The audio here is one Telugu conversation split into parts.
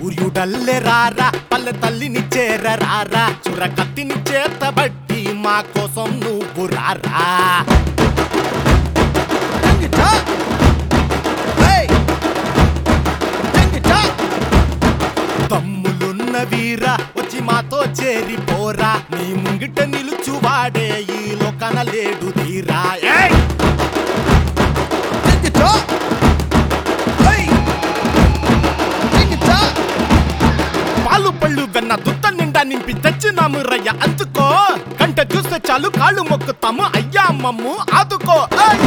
సూర్యుడల్లె రారా పల్లె తల్లిని చేర రారా చుర కత్తిని చేతబట్టి మా కోసం నువ్వు రారా తమ్ములున్న వీరా వచ్చి మాతో చేరిపోరా నీ ముంగిట నిలుచువాడే ఈ లోకన లేడు తీరా ఏయ్! పాలు పళ్ళు వెన్న దుత్త నిండా నింపి తెచ్చినాము రయ్య అందుకో కంట చూస్తే చాలు కాళ్ళు మొక్కుతాము అయ్యా అమ్మమ్ము ఆదుకో ఏయ్!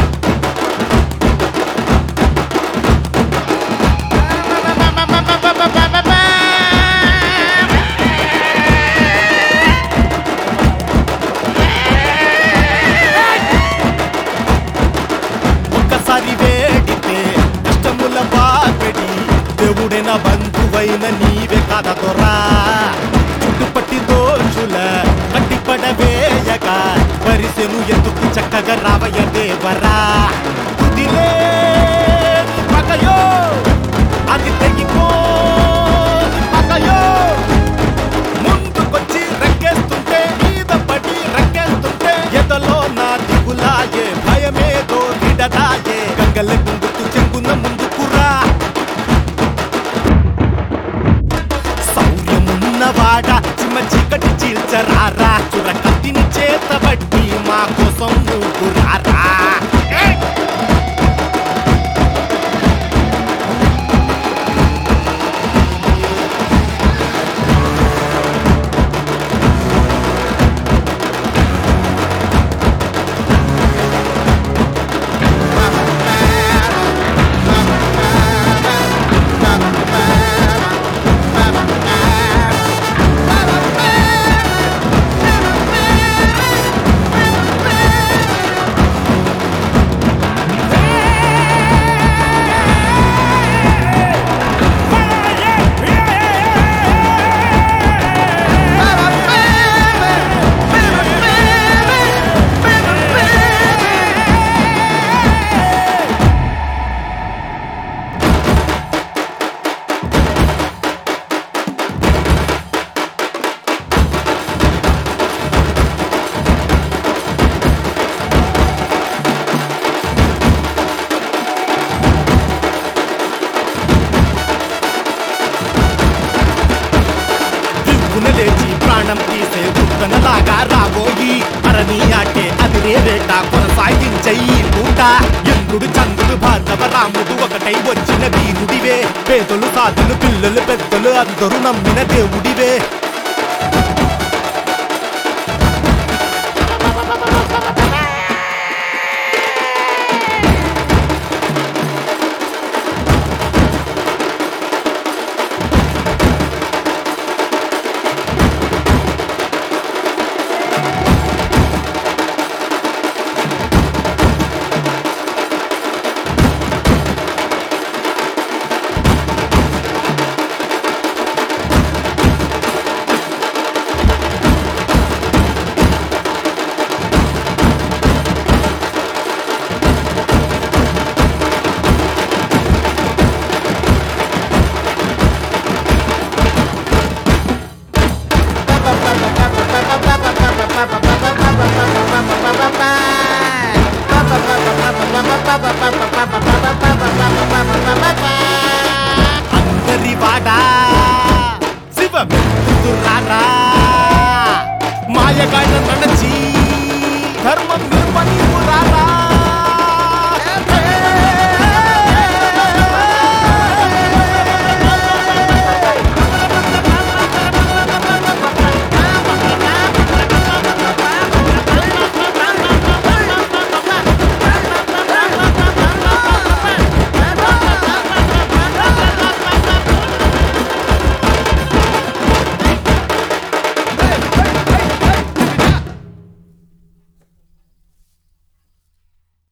ఒక్కసారి వేడితే కష్టముల బాపెడి దేవుడైన బంధువైన నీవే కాదా దొరా చుట్టుపట్టి దోషుల కట్టిపడవేయగా పరిసెను ఎందుకు చక్కగా రావయ్య దేవరా కుదిలే పగయో అది తెగిపో పగయో ముందుకొచ్చి రక్కేస్తుంటే మీద పడి రక్కేస్తుంటే ఎదలో నా దిగులాయే భయమేదో విడదాయే గంగలే ముందుకు చెంగున ముందుకురా శౌర్యమున్నవాడ చిమ్మ చీకటి చీల్చరారా చుర కత్తిని చేతబట్టి మా కోసం నువ్వు రారా ఏయ్! దిక్కున లేచి ప్రాణం తీసే ఉత్తనలాగా రాబోయి అరణి ఆటే అది రేట కొనసాగించయి పూట ఇంద్రుడు చంద్రుడు భార్గవ రాముడు ఒకటై వచ్చిన వీరుడివే పేదలు సాధులు పిల్లలు పెద్దలు అందరూ నమ్మిన దేవుడివే